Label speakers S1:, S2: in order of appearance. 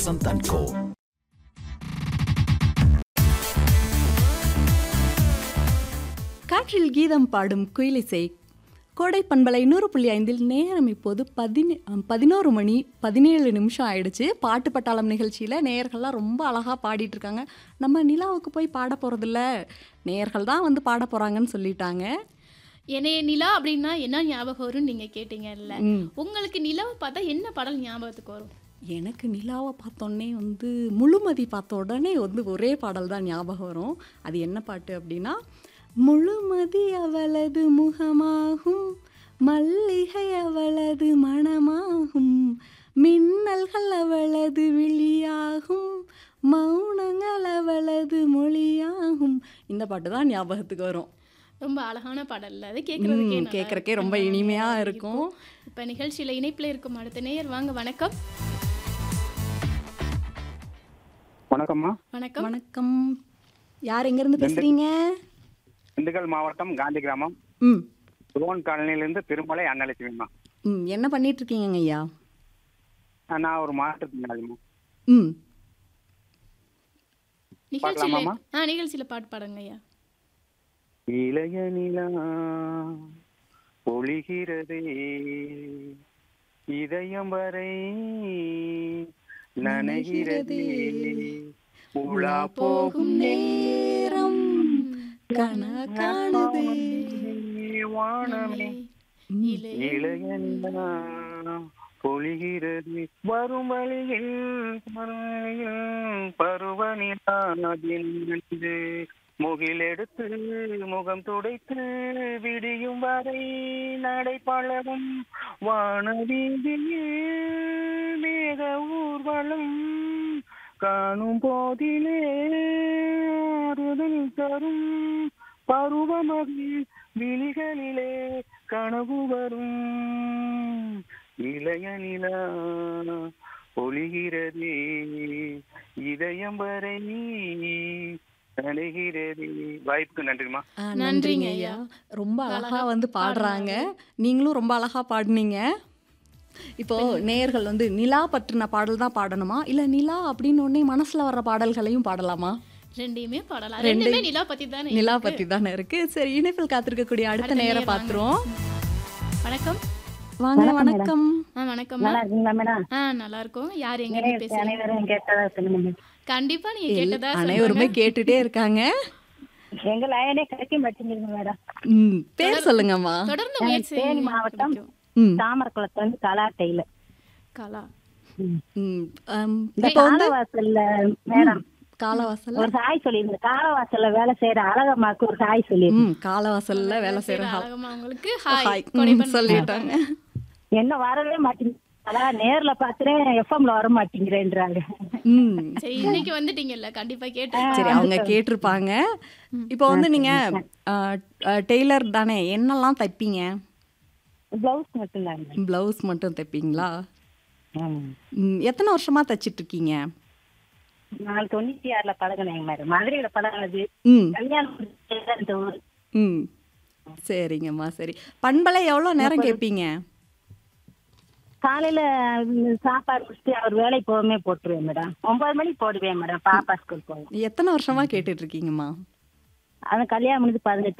S1: Vasanth and Co.
S2: காற்றில் கீதம் பாடும் குயிலிசை கோடை பண்பலை நூறு புள்ளி ஐந்தில் நேரம் இப்போது பதினி பதினோரு மணி பதினேழு நிமிஷம் ஆயிடுச்சு பாட்டு பட்டாளம் நிகழ்ச்சியில் நேயர்கள்லாம் ரொம்ப அழகாக பாடிட்டு இருக்காங்க நம்ம நிலாவுக்கு போய் பாட போகிறதில்ல நேயர்கள் தான் வந்து பாட போகிறாங்கன்னு சொல்லிட்டாங்க
S3: என்னைய நிலா அப்படின்னா என்ன ஞாபகம் வரும்னு நீங்க கேட்டீங்கல்ல
S2: ம்.
S3: உங்களுக்கு நிலாவை பார்த்தா என்ன பாடல் ஞாபகத்துக்கு வரும்
S2: எனக்கு நிலாவை பார்த்தோன்னே வந்து முழுமதி பார்த்த உடனே வந்து ஒரே பாடல் தான் ஞாபகம் வரும் அது என்ன பாட்டு அப்படின்னா முழுமதி அவளது முகமாகும் மல்லிகை அவளது மணமாகும் மின்னல்கள் அவளது விழியாகும் மௌனங்கள் அவளது மொழியாகும் இந்த பாட்டு தான் ஞாபகத்துக்கு வரும்
S3: ரொம்ப அழகான பாடல் அது கேட்கறதுக்கே
S2: ம்,
S3: நல்லா
S2: கேட்கறக்கே
S3: இருக்கும்.
S2: ரொம்ப இனிமையா
S3: நல்லா
S2: இருக்கும்.
S3: இப்ப நிகழ்ச்சியில இணைப்புல இருக்கும் அடுத்த நேயர் வாங்க வணக்கம்
S4: வணக்கம்மா
S3: வணக்கம்
S2: வணக்கம் யார் எங்கேருந்து பேசுகிறீங்க
S4: திண்டுக்கல் மாவட்டம் காந்தி கிராமம்
S2: ம்
S4: சுரோன் காலனியிலிருந்து திருமலை அன்னலட்சுமிம்மா
S2: ம் என்ன பண்ணிட்டு இருக்கீங்க ஐயா
S4: நான் ஒரு மாற்றுத்திறனாளிம்மா
S2: ம்
S3: நிகழ்ச்சியில
S4: பாடலாமாம்மா?
S3: ஆ நிகழ்ச்சியில பாட்டு பாடுங்க ஐயா
S4: இளைய நிலா பொழிகிறதே இதயம் வரை நனைகிறதே உலா போகும்
S2: நேரம் கன காணுதே
S4: வானமே இளைய நிலா பொழிகிறது வரும் வழியில் வழியில் பருவநிலாதின்று முகிலெடுத்து முகம் துடைத்து விடியும் வரை நடைபழகும் வானவீதியில் மேக ஊர்வலம் காணும் போதிலே ஆறுதல் தரும் பருவமகிழ் விழிகளிலே கனவு வரும் இளைய நிலா ஒளிகிறதே இதயம் வரை நடைகிறதே வாய்ப்புக்கு நன்றிமா
S2: ஆ,
S3: நன்றிங்க
S2: நன்றிங்க
S3: ஐயா.
S2: ஐயா ரொம்ப அழகா
S3: அழகா
S2: வந்து பாடுறாங்க நீங்களும் ரொம்ப அழகா பாடுனீங்க இப்போ நேயர்கள் வந்து நிலா பற்றின பாடல் தான் பாடணுமா இல்ல நிலா அப்படின்னு உடனே மனசுல வர்ற பாடல்களையும் பாடலாமா
S3: ரெண்டையுமே பாடலாம்
S2: ரெண்டு-
S3: ரெண்டுமே நிலா பத்தி தானே
S2: நிலா
S3: இருக்கு.
S2: பத்தி தானே இருக்கு சரி இணைப்பில் காத்திருக்கக்கூடிய அடுத்த
S3: அடுத்த
S2: நேரம்
S3: நேயர் வாங்க.
S2: பாத்துருவோம்
S3: வணக்கம்
S2: வாங்க வணக்கம்
S3: ஆ வணக்கம்
S5: நல்லா இருக்கீங்களா மேடம்
S3: ஆ நல்லா இருக்கும் யார் எங்க இருந்து பேசுறீங்க
S5: அனைவரும் கேட்டதா சொல்லுங்க மேடம்
S3: கண்டிப்பா நீங்க கேட்டதா
S2: அனைவருமே
S3: சொல்லுங்க
S2: கேட்டுட்டே இருக்காங்க
S5: எங்க லைனே கிடைக்க மாட்டேங்குது மேடம்
S2: ம் பேர் சொல்லுங்கம்மா
S3: தொடர்ந்து
S5: நான்
S3: முயற்சி
S5: தேனி
S3: செய்யுங்க.
S5: மாவட்டம்
S3: பிடிக்கும்.
S2: ம்
S5: தாமரக்குளத்துல இருந்து கலா டெய்லர்
S3: கலா
S2: ம் ஆம்,
S5: இந்த
S2: இப்போ வந்து
S5: காலவாசல்ல மேடம்
S2: காலவாசல்ல
S5: ஒரு சாய் சொல்லிருங்க காலவாசல்ல வேலை செய்யற அழகம்மாக்கு ஒரு சாய் சொல்லிருங்க
S2: ம் காலவாசல்ல வேலை செய்யற ஹா-
S3: அழகமா உங்களுக்கு ஹாய்
S2: ஹாய்
S3: கொடைப்பன்
S2: ம், சொல்லிட்டாங்க
S5: என்ன வரவே மாட்டேங்குது அதான் நேர்ல பாத்துறேன் எஃப்எம்ல வர மாட்டேங்கிறேன்றாங்க
S2: ம்
S3: சரி இன்னைக்கு வந்துட்டீங்கல்ல கண்டிப்பா கேட்டு
S2: சரி அவங்க கேட்டிருப்பாங்க இப்போ வந்து நீங்க டெய்லர் தானே என்னெல்லாம் தைப்பீங்க
S5: பிளவுஸ் மட்டும் தாங்க
S2: பிளவுஸ் மட்டும் தைப்பீங்களா
S5: ஆமா.
S2: ம், எத்தனை வருஷமா தைச்சிட்டு இருக்கீங்க
S5: நான் தொண்ணூத்தி ஆறுல பழகினேங்க மேடம் மதுரையில பழகினது
S2: ம்
S5: கல்யாணம் முடிச்சது இந்த ஊர்
S2: ம் சரிங்கம்மா சரி பண்பலை எவ்வளோ நேரம் கேட்பீங்க
S5: காலையில ம், சாப்பாடு குடிச்சிட்டு அவர் வேலைக்கு போகவே போட்டுருவேன் மேடம் ஒன்பது மணிக்கு போடுவேன் மேடம் பாப்பா ஸ்கூல் போகும்
S2: எத்தனை வருஷமா கேட்டுட்டு இருக்கீங்கம்மா
S5: அது கல்யாணம் முடிஞ்சு பதினெட்டு